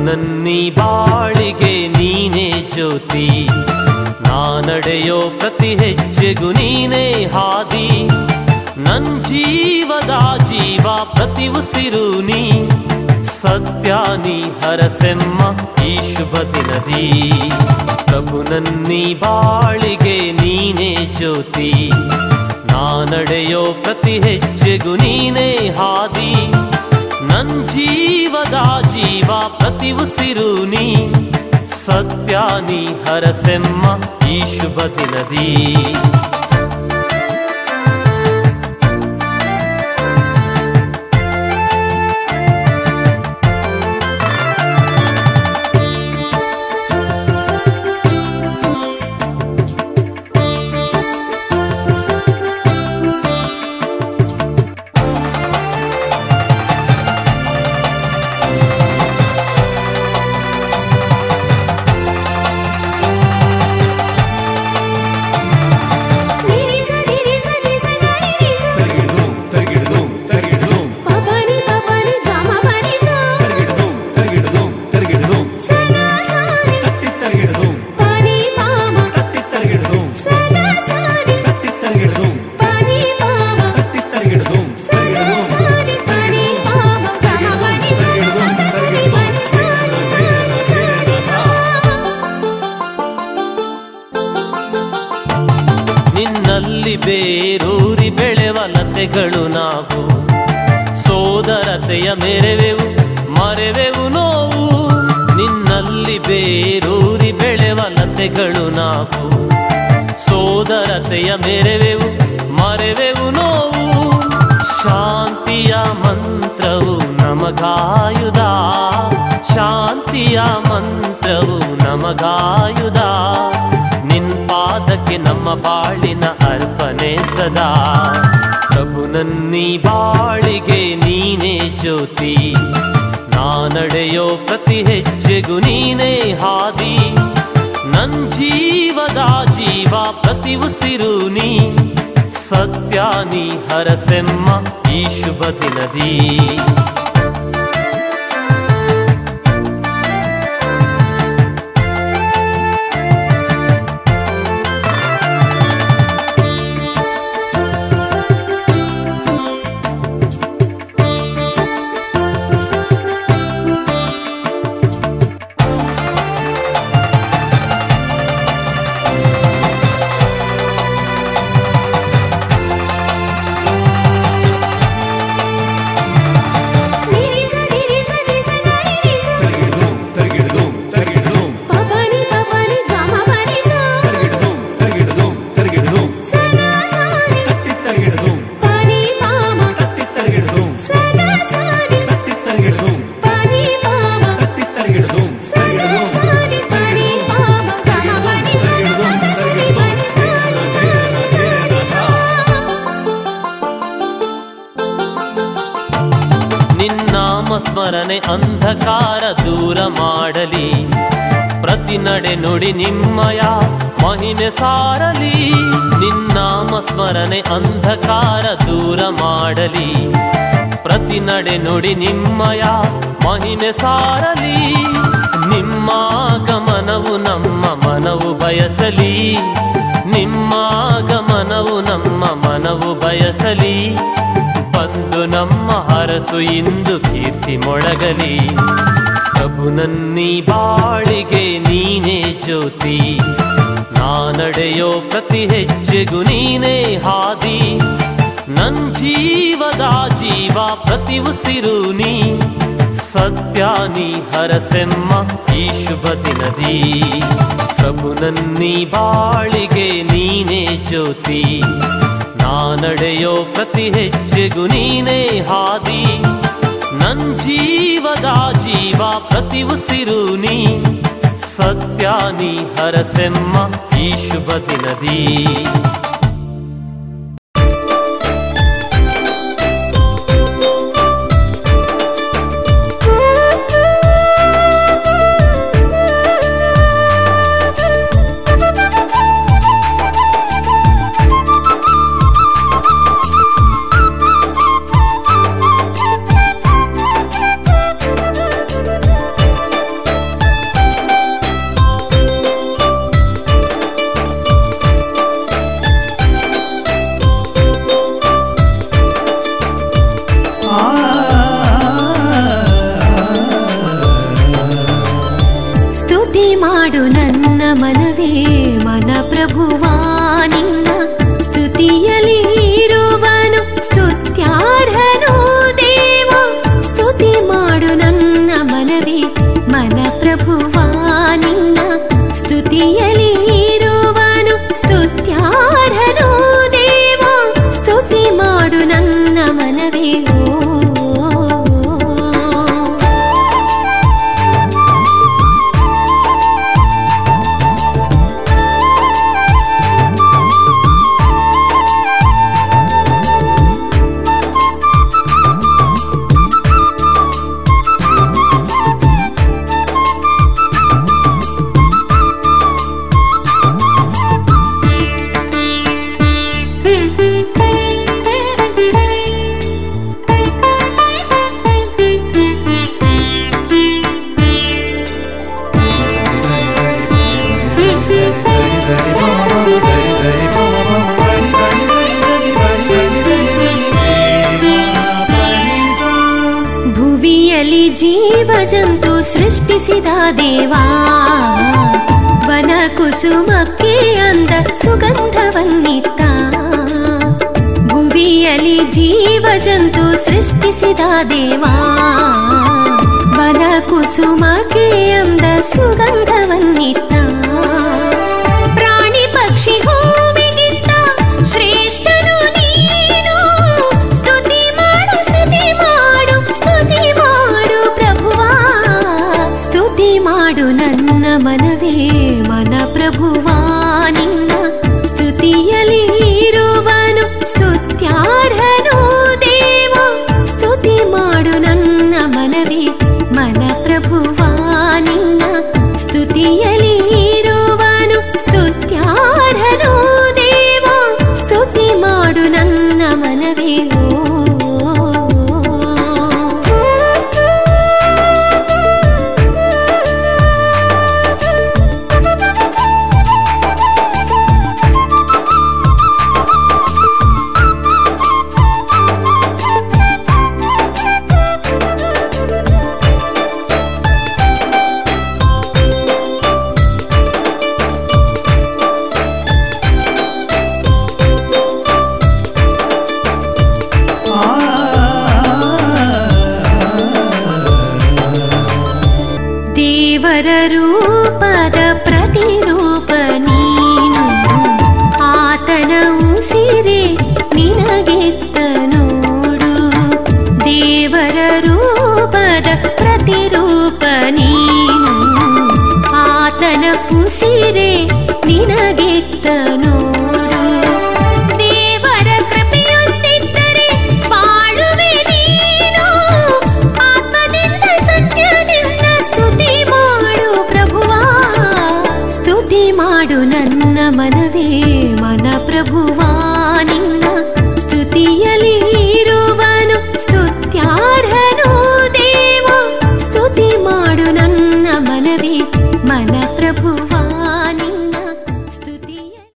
ನನ್ನೀ ಬಾಳಿಗೆ ನೀನೇ ಜ್ಯೋತಿ ನಾನಡೆಯೋ ಪ್ರತಿ ಹೆಜ್ಜೆಗೂ ನೀನೇ ಹಾದಿ ನನ್ ಜೀವದ ಜೀವ ಪ್ರತಿ ಉಸಿರು ನೀ ಸತ್ಯ ನೀ ಹರಸೆಮ್ಮ ಈ ಶುಭ ದಿನದಿ ಪ್ರಭು ನನ್ನೀ ಬಾಳಿಗೆ ನೀನೇ ಜ್ಯೋತಿ ನಾನಡೆಯೋ ಪ್ರತಿ ಹೆಜ್ಜೆಗೂ ನೀನೇ ಹಾದಿ ನನ್ ಜೀವದ ಜೀವ ಪ್ರತಿ ಉಸಿರು ನೀ ಸತ್ಯ ನೀ ಹರಸೆಮ್ಮ ಈ ಶುಭ ದಿನದಿ ನಿರಿಸ ನಿರಿಸ ನಿಸ ಗರಿರಿಸ ತರಗಿಡದೋಂ ತರಗಿಡದೋಂ ತರಗಿಡದೋಂ ಪಪನಿ ಪಪನಿ ಗಮ ಪರಿಸ ತರಗಿಡದೋಂ ತರಗಿಡದೋಂ ತರಗಿಡದೋಂ ಸಗ ಸಾನಿ ತಟ್ಟಿ ತರಗಿಡದೋಂ ಪನಿ ಪಾಮ ತಟ್ಟಿ ತರಗಿಡದೋಂ ಸಗ ಸಾನಿ ತಟ್ಟಿ ತರಗಿಡದೋಂ ಪನಿ ಪಾಮ ತಟ್ಟಿ ತರಗಿಡದೋಂ ಸಗ ತರಗಿಡದೋಂ ಸಾನಿ ಪನಿ ಪಾಮ ಗಮ ಪನಿ ಸಗ ಗಗ ಸನಿ ಪನಿ ಸಾನಿ ಸಾನಿ ಸಾನಿ ಸಾ ನಿನ್ನಲ್ಲಿ ಬೇರೂರಿ ಬೆಳೆವ ಲತೆಗಳು ನಾವು ಸೋದರತೆಯ ಮೆರೆವೆವು ಮರೆವೆವು ನೋವು ನಿನ್ನಲ್ಲಿ ಬೇರೂರಿ ಬೆಳೆವ ಲತೆಗಳು ನಾವು ಸೋದರತೆಯ ಮೆರೆವೆವು ಮರೆವೆವು ನೋವು ಶಾಂತಿಯ ಮಂತ್ರವು ನಮಗಾಯುಧ ಶಾಂತಿಯ ಮಂತ್ರವು ನಮಗಾಯುಧ ನಿನ್ ಪಾದಕ್ಕೆ ನಮ್ಮ ಬಾಳಿನ ಅರ್ಪಣೆ ಸದಾ ಪ್ರಭು ನನ್ನೀ ಬಾಳಿಗೆ ನೀನೇ ಜ್ಯೋತಿ ನಾನಡೆಯೋ ಪ್ರತಿ ಹೆಜ್ಜೆಗೂ ನೀನೇ ಹಾದಿ ನನ್ ಜೀವದ ಜೀವ ಪ್ರತಿ ಉಸಿರು ನೀ ಸತ್ಯ ನೀ ಹರಸೆಮ್ಮ ಈ ಶುಭ ದಿನದಿ ನಿರಿಸ ನಿರಿಸ ನಿಸ ಗರಿರಿಸ ತರಗಿಡದೋಂ ತರಗಿಡದೋಂ ತರಗಿಡದೋಂ ಪಪನಿ ಪಪನಿ ಗಮ ಪರಿಸ ತರಗಿಡದೋಂ ತರಗಿಡದೋಂ ತರಗಿಡದೋಂ ಸಗ ಸಾನಿ ತಟ್ಟಿ ತರಗಿಡದೋಂ ಪನಿ ಪಾಮ ತಟ್ಟಿ ತರಗಿಡದೋಂ ಸಗ ಸಾನಿ ತಟ್ಟಿ ತರಗಿಡದೋಂ ಪನಿ ಪಾಮ ತಟ್ಟಿ ತರಗಿಡದೋಂ ಸಗ ತರಗಿಡದೋಂ ಸಾನಿ ಪನಿ ಪಾಮ ಗಮ ಪನಿ ಸಗ ಗಗ ಸನಿ ಪನಿ ಸಾನಿ ಸಾನಿ ಸಾನಿ ಸಾ ನಿನ್ನಾಮ ಸ್ಮರಣೆ ಅಂಧಕಾರ ದೂರ ಮಾಡಲಿ ಪ್ರತಿ ನಡೆ ನುಡಿ ನಿಮ್ಮಯ ಮಹಿಮೆ ಸಾರಲಿ ನಿನ್ನಾಮ ಸ್ಮರಣೆ ಅಂಧಕಾರ ದೂರ ಮಾಡಲಿ ಪ್ರತಿ ನಡೆ ನುಡಿ ನಿಮ್ಮಯ ಮಹಿಮೆ ಸಾರಲಿ ನಿಮ್ಮ ಗಮನವು ನಮ್ಮ ಮನವು ಬಯಸಲಿ ನಿಮ್ಮ ಗಮನವು ನಮ್ಮ ಮನವು ಬಯಸಲಿ ಬಂದು ನಮ್ಮ ಹರಸು ಇಂದು ಕೀರ್ತಿ ಮೊಳಗಲಿ ಪ್ರಭು ನನ್ನೀ ಬಾಳಿಗೆ ನೀನೇ ಜ್ಯೋತಿ ನಾನಡೆಯೋ ಪ್ರತಿ ಹೆಜ್ಜೆಗೂ ನೀನೇ ಹಾದಿ ನನ್ ಜೀವದ ಜೀವ ಪ್ರತಿ ಉಸಿರು ನೀ ಸತ್ಯ ನೀ ಹರಸೆಮ್ಮ ಈ ಶುಭ ದಿನದಿ ಪ್ರಭು ನನ್ನೀ ಬಾಳಿಗೆ ನೀನೇ ಜ್ಯೋತಿ ನಾನಡೆಯೋ ಪ್ರತಿ ಹೆಜ್ಜೆಗೂ ನೀನೇ ಹಾದಿ ನನ್ ಜೀವದ ಜೀವ ಪ್ರತಿ ಉಸಿರು ನೀ ಸತ್ಯ ನೀ ಹರಸೆಮ್ಮ ಈ ಶುಭ ದಿನದಿ ಜೀವ ಜಂತು ಸೃಷ್ಟಿಸಿದ ದೇವಾ ವನ ಕುಸುಮಕ್ಕೆ ಅಂದ ಸುಗಂಧವನ್ನಿತ್ತ ಭುವಿಯಲ್ಲಿ ಜೀವ ಜಂತು ಸೃಷ್ಟಿಸಿದ ದೇವಾ ವನ ಕುಸುಮಕ್ಕೆ ಅಂದ ಸುಗಂಧವನ್ನಿತ್ತ ಪ್ರಾಣಿ ಪಕ್ಷಿ ಹೂವಿಗಿಂತ ಶ್ರೇಷ್ಠನು ನೀನು ಸ್ತುತಿ ಮಾಡು ಸ್ತುತಿ ಮಾಡು ಸ್ತುತಿ ಮಾಡು ಪ್ರಭುವಾ ಸ್ತುತಿ ಮಾಡು ನನ್ನ ಮನವೇ ಮನ ಪ್ರಭುವಾ ನಿನ್ನ ಸ್ತುತಿಯಲ್ಲಿ ಇರುವನು ಸ್ತುತ್ಯಾರ್ಹನು ದೇವ ಸ್ತುತಿ ಮಾಡು ನನ್ನ ಮನವೇ ಮನ ಪ್ರಭುವಾ ನಿನ್ನ ಸ್ತುತಿಯಲ್ಲಿ ಇರುವನು ಸ್ತುತ್ಯಾರ್ಹನು ದೇವ ಸ್ತುತಿ ಮಾಡು ನನ್ನ ಮನವೇ ಓ ದೇವರ ರೂಪದ ಪ್ರತಿರೂಪ ನೀನು ಆತನ ಉಸಿರೆ ನಿನಗೆತ್ತ ನೋಡು ದೇವರ ರೂಪದ ಪ್ರತಿರೂಪ ನೀನು ಆತನ ಉಸಿರೆ ನಿನಗೆತ್ತ ನೋಡು ದೇವರ ಕೃಪೆಯೊಂದಿದ್ದರೆ ಬಾಳುವೆ ನೀನು ಆತ್ಮದಿಂದ ಸತ್ಯದಿಂದ ಸ್ತುತಿ ಮಾಡು ಪ್ರಭುವಾ ಸ್ತುತಿ ಮಾಡು ನನ್ನ ಮನವೇ ಮನ ಪ್ರಭುವಾ ನಿನ್ನ ಸ್ತುತಿಯ